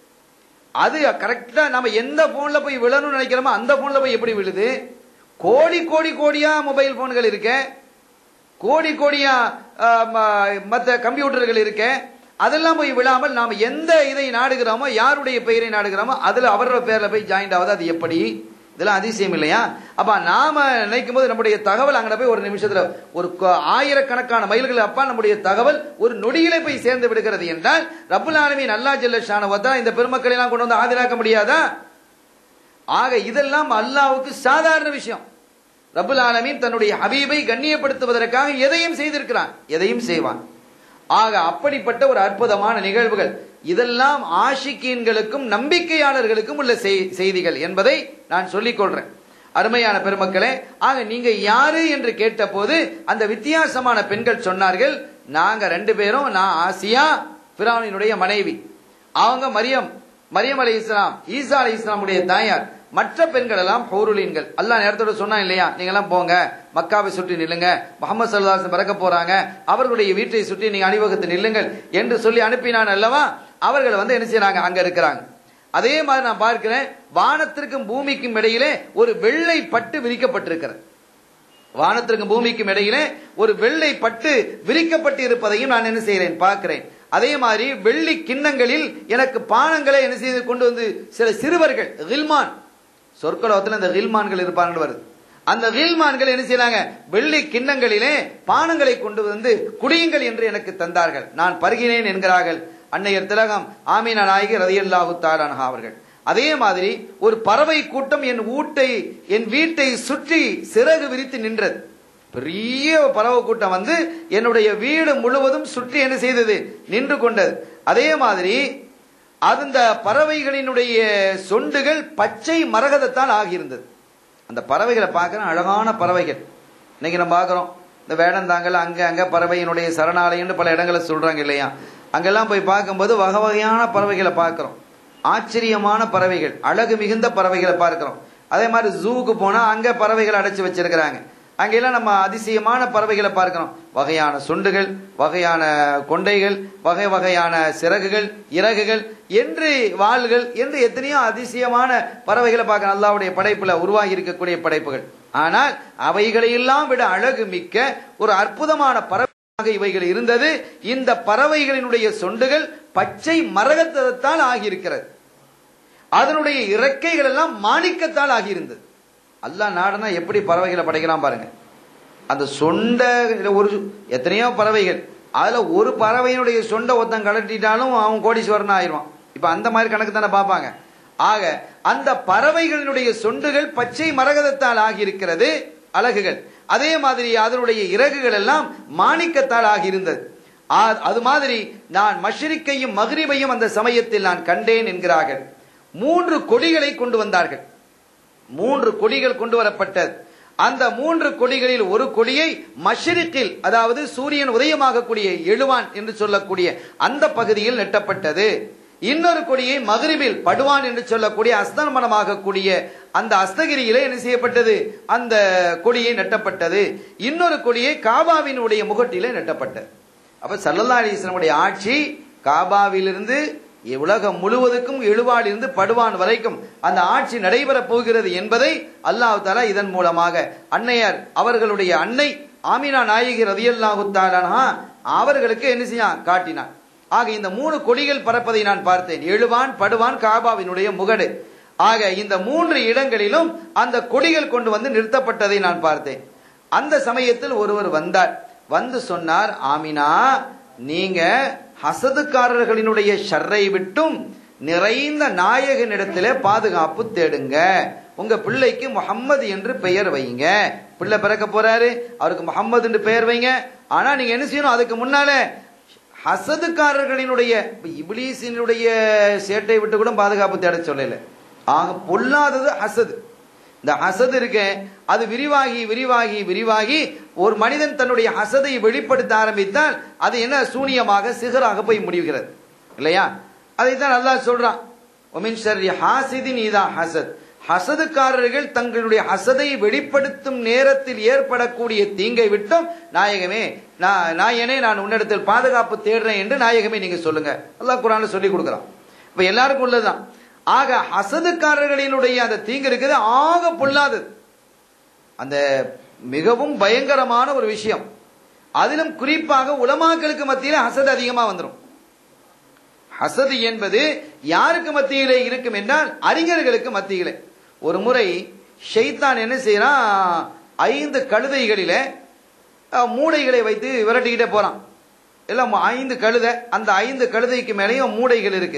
அது கரெக்டா நம்ம எந்த போன்ல போய் விழணும்னு நினைக்கிறோமோ அந்த போன்ல போய் எப்படி விழுது கோடி கோடி கோடியா மொபைல் போன்கள் இருக்க கோடி கோடியா ஆஹ், ம- மத்த கம்ப்யூட்டர்கள் இருக்க அதெல்லாம் போய் விழாமல் நாம எந்த இதை நாடுகிறோமோ யாருடைய பெயரை நாடுகிறோமோ அதுல அவரோட பேர்ல போய் ஜாயிண்ட் ஆகுது அது எப்படி இதெல்லாம் அதிசயம் இல்லையா அப்ப நாம நினைக்கும் போது நம்முடைய தகவல் அங்க போய் ஒரு நிமிஷத்துல ஒரு க- ஆயிரக்கணக்கான மைல்கள் அப்பா நம்முடைய தகவல் ஒரு நொடியிலே போய் சேர்ந்து விடுகிறது என்றால் ரப்புல் ஆலமீன் அல்லா ஜல்ல ஷானவத்தா இந்த பெருமக்களை எல்லாம் கொண்டு வந்து ஆஜராக்க முடியாதா ஆக இதெல்லாம் அல்லாவுக்கு சாதாரண விஷயம் ரப்புல் ஆலமீன் தன்னுடைய ஹபீபை கண்ணியப்படுத்துவதற்காக எதையும் செய்திருக்கிறான் எதையும் செய்வான் ஆக அப்படிப்பட்ட ஒரு அற்புதமான நிகழ்வுகள் இதெல்லாம் ஆஷிக்கீன்களுக்கும் நம்பிக்கையாளர்களுக்கும் உள்ள செய்- செய்திகள் என்பதை நான் சொல்லிக் கொள்றேன் அருமையான பெருமக்களே ஆக நீங்க யாரு என்று கேட்டபோது அந்த வித்தியாசமான பெண்கள் சொன்னார்கள் நாங்க ரெண்டு பேரும் நான் ஆசியா பிரானினுடைய மனைவி அவங்க மரியம் மரியம் அலை இஸ்லாம் ஈசா அலை இஸ்லாமுடைய தாயார் மற்ற பெண்கள் எல்லாம் ஹௌருலீன்கள் அல்லாஹ் நேரத்தோட சொன்னான் இல்லையா நீங்க எல்லாம் போங்க மக்காவை சுற்றி நில்லுங்க முகமது சல்லாஸ் பிறக்க போறாங்க அவர்களுடைய வீட்டை சுற்றி நீங்க அணிவகுத்து நில்லுங்கள் என்று சொல்லி அனுப்பினான் அல்லவா அவர்கள் வந்து என்ன செய்றாங்க அங்க இருக்கிறாங்க அதே மாதிரி நான் பார்க்கிறேன் வானத்திற்கும் பூமிக்கும் இடையிலே ஒரு வெள்ளை பட்டு விரிக்கப்பட்டிருக்கிறது வானத்திற்கும் பூமிக்கும் இடையிலே ஒரு வெள்ளை பட்டு விரிக்கப்பட்டு இருப்பதையும் நான் என்ன செய்கிறேன் பார்க்கிறேன் அதே மாதிரி வெள்ளி கிண்ணங்களில் எனக்கு பானங்களை என்ன செய்து கொண்டு வந்து சில சிறுவர்கள் கில்மான் சொற்களத்தில் இந்த கில்மான்கள் இருப்பார்கள் வருது அந்த கில்மான்கள் என்ன செய்யறாங்க வெள்ளி கிண்ணங்களிலே பானங்களை கொண்டு வந்து குடியுங்கள் என்று எனக்கு தந்தார்கள் நான் பருகினேன் என்கிறார்கள் அன்னையர் திலகம் ஆமீனா நாயகி ரதியல்லாஹு தாலானஹா அவர்கள் அதே மாதிரி ஒரு பறவை கூட்டம் என் ஊட்டை என் வீட்டை சுற்றி சிறகு விரித்து நின்றது பெரிய பறவை கூட்டம் வந்து என்னுடைய வீடு முழுவதும் சுற்றி என்ன செய்தது நின்று கொண்டது அதே மாதிரி அந்த பறவைகளினுடைய சொண்டுகள் பச்சை மரகதத்தால் ஆகியிருந்தது அந்த பறவைகளை பார்க்கிறோம் அழகான பறவைகள் இன்னைக்கு நம்ம பார்க்கிறோம் இந்த வேடந்தாங்கல் அங்க அங்க பறவையினுடைய சரணாலயம்னு பல இடங்களை சொல்றாங்க இல்லையா அங்கெல்லாம் போய் பார்க்கும்போது வகை வகையான பறவைகளை பார்க்கிறோம் ஆச்சரியமான பறவைகள் அழகு மிகுந்த பறவைகளை பார்க்கிறோம் அதே மாதிரி ஜூக்கு போனா அங்க பறவைகளை அடைச்சு வச்சிருக்கிறாங்க அங்கெல்லாம் நம்ம அதிசயமான பறவைகளை பார்க்கிறோம் வகையான சுண்டுகள் வகையான கொண்டைகள் வகை வகையான சிறகுகள் இறகுகள் என்று வாள்கள் என்று எத்தனையோ அதிசயமான பறவைகளை பார்க்க அல்லாவுடைய படைப்புல உருவாகி இருக்கக்கூடிய படைப்புகள் ஆனால் அவைகளையெல்லாம் விட அழகு மிக்க ஒரு அற்புதமான பறவையாக இவைகள் இருந்தது இந்த பறவைகளினுடைய சொண்டுகள் பச்சை மரகத்தத்தால் ஆகியிருக்கிறது அதனுடைய இறக்கைகள் எல்லாம் மாணிக்கத்தால் ஆகியிருந்தது அல்லாஹ் நாடுனா எப்படி பறவைகளை படைக்கிறான் பாருங்க அந்த சொண்ட ஒரு எத்தனையோ பறவைகள் அதுல ஒரு பறவையினுடைய சொண்டை ஒருத்தன் கலட்டிட்டாலும் அவன் கோடீஸ்வரன் ஆயிடுவான் இப்ப அந்த மாதிரி கணக்கு தானே பார்ப்பாங்க ஆக அந்த பறவைகளினுடைய சொண்டுகள் பச்சை மரகதத்தால் ஆகியிருக்கிறது அழகுகள் அதே மாதிரி அதனுடைய இறகுகள் எல்லாம் மாணிக்கத்தால் ஆகியிருந்தது ஆ- அது மாதிரி நான் மஷ்ரிக்கையும் மக்ரிபையும் அந்த சமயத்தில் நான் கண்டேன் என்கிறார்கள் மூன்று கொடிகளை கொண்டு வந்தார்கள் மூன்று கொடிகள் கொண்டு வரப்பட்டது அந்த மூன்று கொடிகளில் ஒரு கொடியை மஷ்ரிக்கில் அதாவது சூரியன் உதயமாகக்கூடிய எழுவான் என்று சொல்லக்கூடிய அந்த பகுதியில் நெட்டப்பட்டது இன்னொரு கொடியை மகரிபில் படுவான் என்று சொல்லக்கூடிய அஸ்தமனமாக கூடிய அந்த அஸ்தகிரியிலே என்ன செய்யப்பட்டது அந்த கொடியை நட்டப்பட்டது இன்னொரு கொடியை காபாவினுடைய முகட்டிலே நட்டப்பட்டது அப்ப சல்லல்லா அலிஸ்லமுடைய ஆட்சி காபாவிலிருந்து உலகம் முழுவதுக்கும் எழுவாடிலிருந்து படுவான் வரைக்கும் அந்த ஆட்சி நடைபெறப் போகிறது என்பதை அல்லாஹ் தாலா இதன் மூலமாக அன்னையார் அவர்களுடைய அன்னை ஆமினா நாயகி ரதியல்லாஹு தாலா அவர்களுக்கு என்ன செய்யான் காட்டினான் ஆக இந்த மூணு கொடிகள் பறப்பதை நான் பார்த்தேன் எழுவான் படுவான் காபாவினுடைய முகடு ஆக இந்த மூன்று இடங்களிலும் அந்த கொடிகள் கொண்டு வந்து நிறுத்தப்பட்டதை நான் பார்த்தேன் அந்த சமயத்தில் ஒருவர் வந்தார் வந்து சொன்னார் ஆமினா நீங்க ஹசதுக்காரர்களினுடைய ஷர்ரை விட்டும் நிறைந்த நாயகனிடத்திலே பாதுகாப்பு தேடுங்க உங்க பிள்ளைக்கு முகம்மது என்று பெயர் வைங்க பிள்ளை பிறக்க போறாரு அவருக்கு முகம்மது என்று பெயர் வைங்க ஆனா நீங்க என்ன செய்யணும் அதுக்கு முன்னால ஹசதுக்காரர்களினுடைய இபிலீசினுடைய சேட்டை விட்டு கூட பாதுகாப்பு தேட சொல்லல ஆக பொல்லாதது ஹசது இந்த ஹசது இருக்கு அது விரிவாகி விரிவாகி விரிவாகி ஒரு மனிதன் தன்னுடைய ஹசதை வெளிப்படுத்த ஆரம்பித்தால் அது என்ன சூனியமாக சிகராக போய் முடிவுகிறது இல்லையா அதைத்தான் அல்லாஹ் சொல்றான் ஒமின் ஷர்ரி ஹாசிதின் இதா ஹசத் ஹசதுக்காரர்கள் தங்களுடைய ஹசதை வெளிப்படுத்தும் நேரத்தில் ஏற்படக்கூடிய தீங்கை விட்டும் நாயகமே நான் நாயனே நான் உன்னிடத்தில் பாதுகாப்பு தேடுறேன் என்று நாயகமே நீங்க சொல்லுங்க அல்லாஹ் குரான்ல சொல்லி கொடுக்குறான் இப்ப எல்லாருக்கும் உள்ளதுதான் ஆக ஹசதுக்காரர்களினுடைய அந்த தீங்கு இருக்குது ஆக பொல்லாதது அந்த மிகவும் பயங்கரமான ஒரு விஷயம் அதிலும் குறிப்பாக உலமாக்களுக்கு மத்தியில் ஹசது அதிகமா வந்துடும் ஹசது என்பது யாருக்கு மத்தியிலே இருக்கும் என்றால் அறிஞர்களுக்கு மத்தியிலே ஒரு முறை ஷைத்தான் என்ன செய்யறான் ஐந்து கழுதைகளில மூடைகளை வைத்து விரட்டிக்கிட்டே போறான் எல்லாம் ஐந்து கழுதை அந்த ஐந்து கழுதைக்கு மேலேயும் மூடைகள் இருக்கு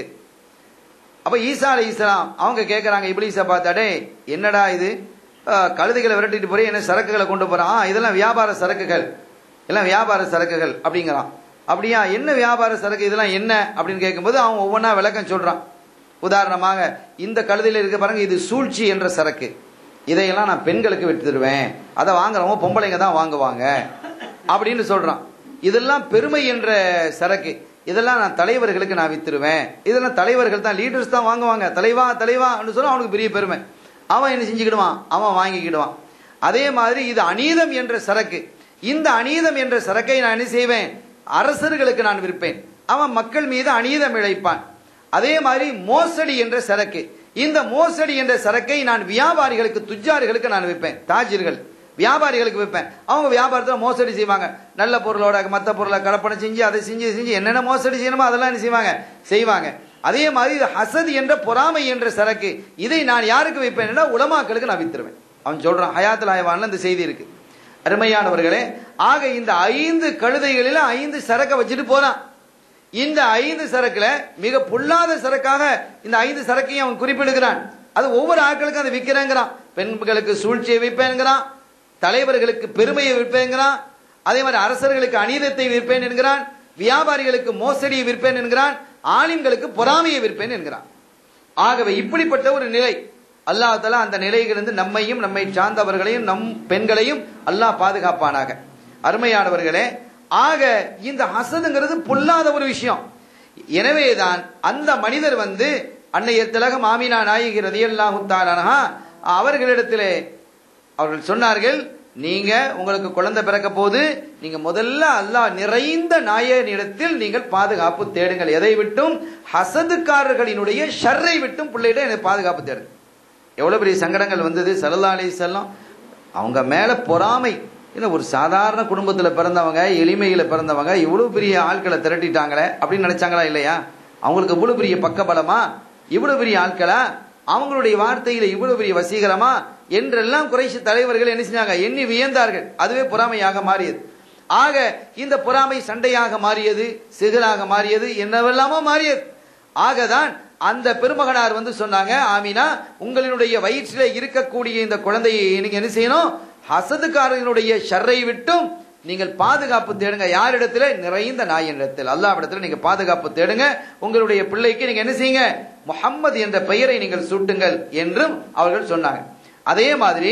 அப்ப ஈசா அலி இஸ்லாம் அவங்க கேட்கறாங்க இப்ளீஸை பார்த்தாடே என்னடா இது கழுதைகளை விரட்டிட்டு போறேன் என்ன சரக்குகளை கொண்டு போறான் இதெல்லாம் வியாபார சரக்குகள் எல்லாம் வியாபார சரக்குகள் அப்படிங்கிறான் அப்படியா என்ன வியாபார சரக்கு இதெல்லாம் என்ன அப்படின்னு கேட்கும்போது அவன் ஒவ்வொன்றா விளக்கம் சொல்றான் உதாரணமாக இந்த கழுதையில் இருக்க பாருங்க இது சூழ்ச்சி என்ற சரக்கு இதையெல்லாம் நான் பெண்களுக்கு விட்டுருவேன் அதை வாங்குறவங்க பொம்பளைங்க தான் வாங்குவாங்க அப்படின்னு சொல்றான் இதெல்லாம் பெருமை என்ற சரக்கு இதெல்லாம் நான் தலைவர்களுக்கு நான் வித்துருவேன் இதெல்லாம் தலைவர்கள் தான் லீடர்ஸ் தான் வாங்குவாங்க தலைவா தலைவா சொன்னா அவனுக்கு பெரிய பெருமை அவன் என்ன செஞ்சுக்கிடுவான் அவன் வாங்கிக்கிடுவான் அதே மாதிரி இது அநீதம் என்ற சரக்கு இந்த அநீதம் என்ற சரக்கை நான் என்ன செய்வேன் அரசர்களுக்கு நான் விற்பேன் அவன் மக்கள் மீது அநீதம் இழைப்பான் அதே மாதிரி மோசடி என்ற சரக்கு இந்த மோசடி என்ற சரக்கை நான் வியாபாரிகளுக்கு துஜாரிகளுக்கு நான் விற்பேன் தாஜிர்கள் வியாபாரிகளுக்கு விற்பேன் அவங்க வியாபாரத்தில் மோசடி செய்வாங்க நல்ல பொருளோட மற்ற பொருளை கலப்பணம் செஞ்சு அதை செஞ்சு செஞ்சு என்னென்ன மோசடி செய்யணுமோ அதெல்லாம் என்ன செய்வாங்க செய்வாங்க அதே மாதிரி இது ஹசத் என்ற பொறாமை என்ற சரக்கு இதை நான் யாருக்கு வைப்பேன் உலமாக்களுக்கு நான் வித்துருவேன் அவன் சொல்றான் ஹயாத்தில் ஆயவான்ல இந்த செய்தி இருக்கு அருமையானவர்களே ஆக இந்த ஐந்து கழுதைகளில் ஐந்து சரக்கை வச்சுட்டு போறான் இந்த ஐந்து சரக்குல மிக பொல்லாத சரக்காக இந்த ஐந்து சரக்கையும் அவன் குறிப்பிடுகிறான் அது ஒவ்வொரு ஆட்களுக்கும் அதை விற்கிறேங்கிறான் பெண்களுக்கு சூழ்ச்சியை விற்பேங்கிறான் தலைவர்களுக்கு பெருமையை விற்பேங்கிறான் அதே மாதிரி அரசர்களுக்கு அநீதத்தை விற்பேன் என்கிறான் வியாபாரிகளுக்கு மோசடியை விற்பேன் என்கிறான் ஆலிம்களுக்கு பொறாமையை விற்பேன் என்கிறான் ஆகவே இப்படிப்பட்ட ஒரு நிலை அல்லாஹால அந்த நிலையிலிருந்து நம்மையும் நம்மை சார்ந்தவர்களையும் நம் பெண்களையும் அல்லாஹ் பாதுகாப்பானாக அருமையானவர்களே ஆக இந்த ஹசதுங்கிறது பொல்லாத ஒரு விஷயம் எனவேதான் அந்த மனிதர் வந்து அன்னைய திலகம் ஆமினா நாயகி ரதியல்லாஹு தாலா அவர்களிடத்திலே அவர்கள் சொன்னார்கள் நீங்க உங்களுக்கு குழந்தை பிறக்க போது நீங்க முதல்ல அல்லாஹ் நிறைந்த நாயனிடத்தில் நீங்கள் பாதுகாப்பு தேடுங்கள் எதை விட்டும் ஹசதுக்காரர்களினுடைய ஷர்ரை விட்டும் பிள்ளையிட எனக்கு பாதுகாப்பு தேடுங்க எவ்வளவு பெரிய சங்கடங்கள் வந்தது சல்லா அலி செல்லம் அவங்க மேல பொறாமை ஏன்னா ஒரு சாதாரண குடும்பத்துல பிறந்தவங்க எளிமையில பிறந்தவங்க இவ்வளவு பெரிய ஆட்களை திரட்டிட்டாங்களே அப்படின்னு நினைச்சாங்களா இல்லையா அவங்களுக்கு இவ்வளவு பெரிய பக்கபலமா இவ்வளவு பெரிய ஆட்களா அவங்களுடைய வார்த்தையில இவ்வளவு பெரிய வசீகரமா என்றெல்லாம் குறைசி தலைவர்கள் என்ன செஞ்சாங்க எண்ணி வியந்தார்கள் அதுவே பொறாமையாக மாறியது ஆக இந்த பொறாமை சண்டையாக மாறியது சிகலாக மாறியது என்னவெல்லாமோ மாறியது ஆகதான் அந்த பெருமகனார் வந்து சொன்னாங்க ஆமினா உங்களினுடைய வயிற்றில இருக்கக்கூடிய இந்த குழந்தையை நீங்க என்ன செய்யணும் ஹசதுக்காரர்களுடைய ஷர்ரை விட்டும் நீங்கள் பாதுகாப்பு தேடுங்க யாரிடத்துல நிறைந்த நாயினிடத்தில் அல்லாவிடத்தில் நீங்க பாதுகாப்பு தேடுங்க உங்களுடைய பிள்ளைக்கு நீங்க என்ன செய்யுங்க முகம்மது என்ற பெயரை நீங்கள் சூட்டுங்கள் என்றும் அவர்கள் சொன்னாங்க அதே மாதிரி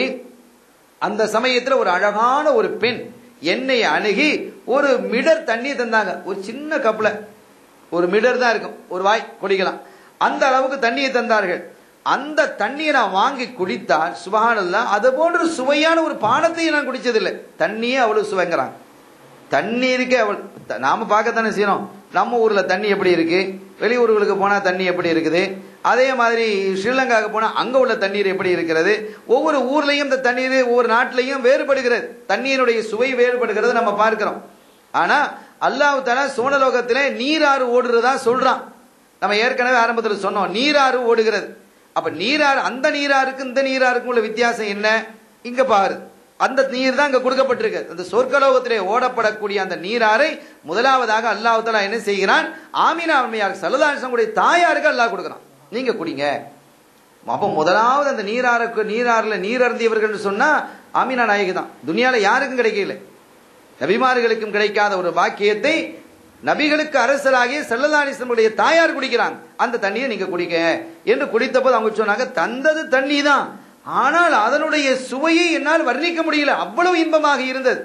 அந்த சமயத்தில் ஒரு அழகான ஒரு பெண் எண்ணெயை அணுகி ஒரு மிடர் தண்ணி தந்தாங்க ஒரு சின்ன கப்ல ஒரு மிடர் தான் இருக்கும் ஒரு வாய் குடிக்கலாம் அந்த அளவுக்கு தண்ணியை தந்தார்கள் அந்த தண்ணியை நான் வாங்கி குடித்தால் சுபஹானல்லாஹ் அது போன்ற சுவையான ஒரு பானத்தையும் நான் குடிச்சதில்லை தண்ணியே அவ்வளவு சுவைங்கிறாங்க தண்ணீருக்கே அவள் த- நாம பார்க்கத்தானே செய்யறோம் நம்ம ஊர்ல தண்ணி எப்படி இருக்கு வெளியூர்களுக்கு போனா தண்ணி எப்படி இருக்குது அதே மாதிரி ஸ்ரீலங்காவுக்கு போனா அங்க உள்ள தண்ணீர் எப்படி இருக்கிறது ஒவ்வொரு ஊர்லயும் இந்த தண்ணீர் ஒவ்வொரு நாட்டிலையும் வேறுபடுகிறது தண்ணீருடைய சுவை வேறுபடுகிறது நம்ம பார்க்கிறோம் ஆனா அல்லாஹ் தஆலா சோனலோகத்திலே நீராறு ஓடுறதா சொல்றான் நம்ம ஏற்கனவே ஆரம்பத்தில் சொன்னோம் நீராறு ஓடுகிறது அப்ப நீராறு அந்த நீராருக்கு இந்த நீராருக்கும் உள்ள வித்தியாசம் என்ன இங்க பாரு அந்த நீர் தான் இங்க கொடுக்கப்பட்டிருக்கு அந்த சொர்க்கலோகத்திலே ஓடப்படக்கூடிய அந்த நீராரை முதலாவதாக அல்லாஹ் தஆலா என்ன செய்கிறான் ஆமினா அம்மையார் சல்லதாசனுடைய தாயாருக்கு அல்லாஹ் கொடுக்குறான் நீங்க குடிங்க அப்ப முதலாவது அந்த நீராருக்கு நீராறுல நீர் அருந்தியவர்கள் சொன்னா ஆமினா நாயகி தான் துனியால யாருக்கும் கிடைக்கல நபிமார்களுக்கும் கிடைக்காத ஒரு பாக்கியத்தை நபிகளுக்கு அரசராகிய செல்லதானிசனுடைய தாயார் குடிக்கிறாங்க அந்த தண்ணியை நீங்க குடிக்க என்று குடித்த போது அவங்க சொன்னாங்க தந்தது தண்ணி தான் ஆனால் அதனுடைய சுவையை என்னால் வர்ணிக்க முடியல அவ்வளவு இன்பமாக இருந்தது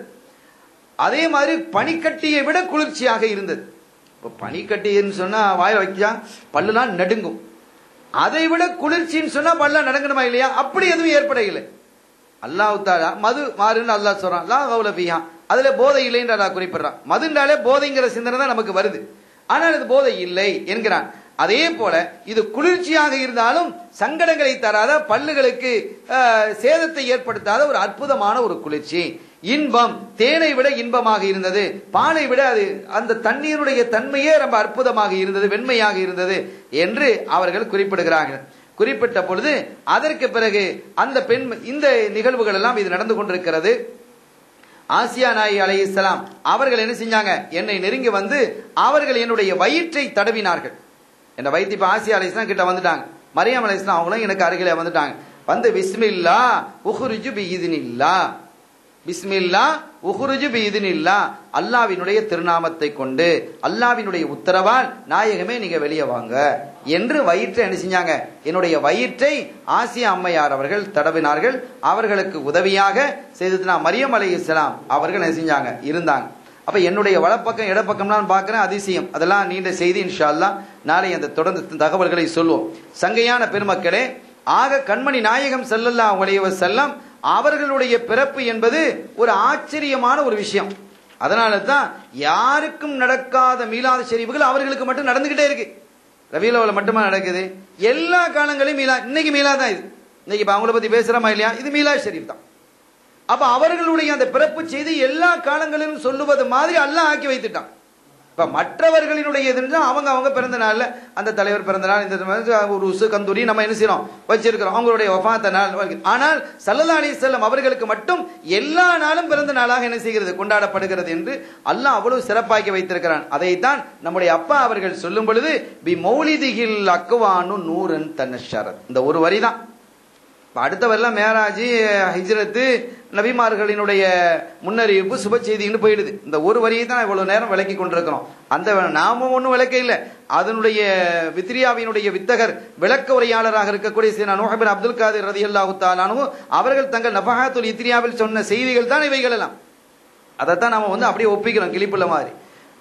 அதே மாதிரி பனிக்கட்டியை விட குளிர்ச்சியாக இருந்தது இப்போ பனிக்கட்டின்னு சொன்னா வாயில வைக்கா பல்லுலாம் நடுங்கும் அதை விட குளிர்ச்சின்னு சொன்னா பல்ல நடுங்கணுமா இல்லையா அப்படி எதுவும் ஏற்படையில்லை அல்லாஹ் தாலா மது மாறுன்னு அல்லாஹ் சொல்றான் லா கவுல பிஹா அதுல போதை இல்லைன்னு அல்லாஹ் குறிப்பிடுறான் மதுண்டாலே போதைங்கிற சிந்தனை தான் நமக்கு வருது ஆனால் இது போதை இல்லை என்கிறான் அதே போல இது குளிர்ச்சியாக இருந்தாலும் சங்கடங்களை தராத பல்லுகளுக்கு அஹ், சேதத்தை ஏற்படுத்தாத ஒரு அற்புதமான ஒரு குளிர்ச்சி இன்பம் தேனை விட இன்பமாக இருந்தது பாலை விட அது அந்த தண்ணீருடைய தன்மையே ரொம்ப அற்புதமாக இருந்தது வெண்மையாக இருந்தது என்று அவர்கள் குறிப்பிடுகிறார்கள் குறிப்பிட்ட பொழுது அதற்கு பிறகு அந்த பெண் இந்த நிகழ்வுகள் எல்லாம் இது நடந்து கொண்டிருக்கிறது ஆசியா நாயி அலைஹிஸ்ஸலாம் அவர்கள் என்ன செஞ்சாங்க என்னை நெருங்கி வந்து அவர்கள் என்னுடைய வயிற்றை தடவினார்கள் என்ன வயிற்று இப்ப ஆசியா அலைஹிஸ்ஸலாம் கிட்ட வந்துட்டாங்க மரியாம் அலைஹிஸ்ஸலாம் அவங்களும் எனக்கு அருகிலே வந்துட்டாங்க வந்து பிஸ்மில்லா உஹ்ருஜு பி இதினில்லா பிஸ்மில்லா உஹ்ருஜு பி இதினில்லா அல்லாவினுடைய திருநாமத்தை கொண்டு அல்லாவினுடைய உத்தரவால் நாயகமே நீங்க வெளியே வாங்க என்று வயிற்றை என்ன செஞ்சாங்க என்னுடைய வயிற்றை ஆசியா அம்மையார் அவர்கள் தடவினார்கள் அவர்களுக்கு உதவியாக செய்ததுனா மரியம் அலை இஸ்லாம் அவர்கள் என்ன செஞ்சாங்க இருந்தாங்க அப்ப என்னுடைய வலப்பக்கம் இடப்பக்கம்லாம் பார்க்கிறேன் அதிசயம் அதெல்லாம் நீண்ட செய்தி இன்ஷா அல்லாஹ் நாளை அந்த தொடர்ந்து தகவல்களை சொல்லுவோம் சங்கையான பெருமக்களே ஆக கண்மணி நாயகம் ஸல்லல்லாஹு அலைஹி வஸல்லம் அவர்களுடைய பிறப்பு என்பது ஒரு ஆச்சரியமான ஒரு விஷயம் அதனால தான் யாருக்கும் நடக்காத மீலாத ஷெரீஃபுகள் அவர்களுக்கு மட்டும் நடந்துகிட்டே இருக்கு ரபியுலவில் மட்டுமா நடக்குது எல்லா காலங்களையும் மீலா இன்னைக்கு மீலா தான் இது இன்னைக்கு இப்ப அவங்கள பத்தி பேசுறோமா இல்லையா இது மீலா ஷெரீஃப் தான் அப்ப அவர்களுடைய அந்த பிறப்பு செய்தி எல்லா காலங்களிலும் சொல்லுவது மாதிரி அல்லாஹ் ஆக்கி வைத்துட்டான் இப்ப மற்றவர்களினுடைய இதுன்னா அவங்க அவங்க பிறந்த நாள்ல அந்த தலைவர் பிறந்த நாள் இந்த மாதிரி ஒரு உசு கந்தூரி நம்ம என்ன செய்யறோம் வச்சிருக்கிறோம் அவங்களுடைய வஃபாத்த நாள் வருகிறது. ஆனால் சல்லல்லா அலி செல்லம் அவர்களுக்கு மட்டும் எல்லா நாளும் பிறந்த நாளாக என்ன செய்கிறது கொண்டாடப்படுகிறது என்று அல்லாஹ் அவ்வளவு சிறப்பாக்கி வைத்திருக்கிறான் அதைத்தான் நம்முடைய அப்பா அவர்கள் சொல்லும் பொழுது பி மௌலிதிகில் அக்குவானு நூரன் தன்னஷரத் இந்த ஒரு வரிதான் இப்ப அடுத்த வரலாம் மேராஜி ஹிஜ்ரத்து நபிமார்களினுடைய முன்னறிவிப்பு சுப செய்தின்னு போயிடுது இந்த ஒரு வரியை தான் இவ்வளவு நேரம் விளக்கி கொண்டிருக்கிறோம் அந்த நாம ஒன்றும் விளக்க இல்லை அதனுடைய வித்ரியாவினுடைய வித்தகர் விளக்க உரையாளராக இருக்கக்கூடிய சீனா நூஹபின் அப்துல் காதிர் ரதி அல்லாஹு அவர்கள் தங்கள் நபஹாத்துல் இத்ரியாவில் சொன்ன செய்திகள் தான் இவைகள் எல்லாம் அதைத்தான் நாம வந்து அப்படியே ஒப்பிக்கிறோம் கிளிப்புள்ள மாதிரி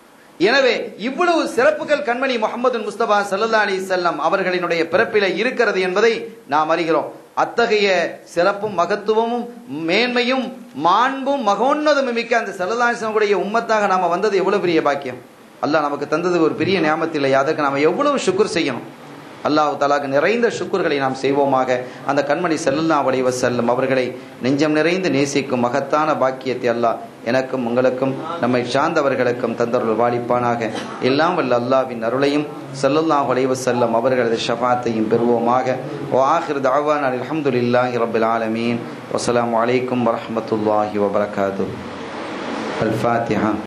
எனவே இவ்வளவு சிறப்புகள் கண்மணி முகமது முஸ்தபா சல்லா அலி செல்லம் அவர்களினுடைய பிறப்பில இருக்கிறது என்பதை நாம் அறிகிறோம் அத்தகைய சிறப்பும் மகத்துவமும் மேன்மையும் மாண்பும் மகோன்னதமும் மிக்க அந்த சல்லல்லாசனுடைய உம்மத்தாக நாம வந்தது எவ்வளவு பெரிய பாக்கியம் அல்லாஹ் நமக்கு தந்தது ஒரு பெரிய ஞாபகத்தில் அதற்கு நாம எவ்வளவு சுக்குர் செய்யணும் அல்லாஹ் தாலாக்கு நிறைந்த சுக்குர்களை நாம் செய்வோமாக அந்த கண்மணி செல்லல்லா வடிவ செல்லும் அவர்களை நெஞ்சம் நிறைந்து நேசிக்கும் மகத்தான பாக்கியத்தை அல்லாஹ் எனக்கும் உங்களுக்கும் நம்மை சார்ந்தவர்களுக்கும் தந்தருள் வாழிப்பானாக எல்லாம் வல்ல அல்லாவின் அருளையும் செல்லல்லா வடிவ செல்லும் அவர்களது ஷஃபாத்தையும் பெறுவோமாக ஓ ஆஹிர் தாவான் அல்ஹம்துலில்லாஹி ரபில் ஆலமீன் வசலாம் வலைக்கும் வரஹமத்துல்லாஹி வபரகாத்து அல் ஃபாத்திஹா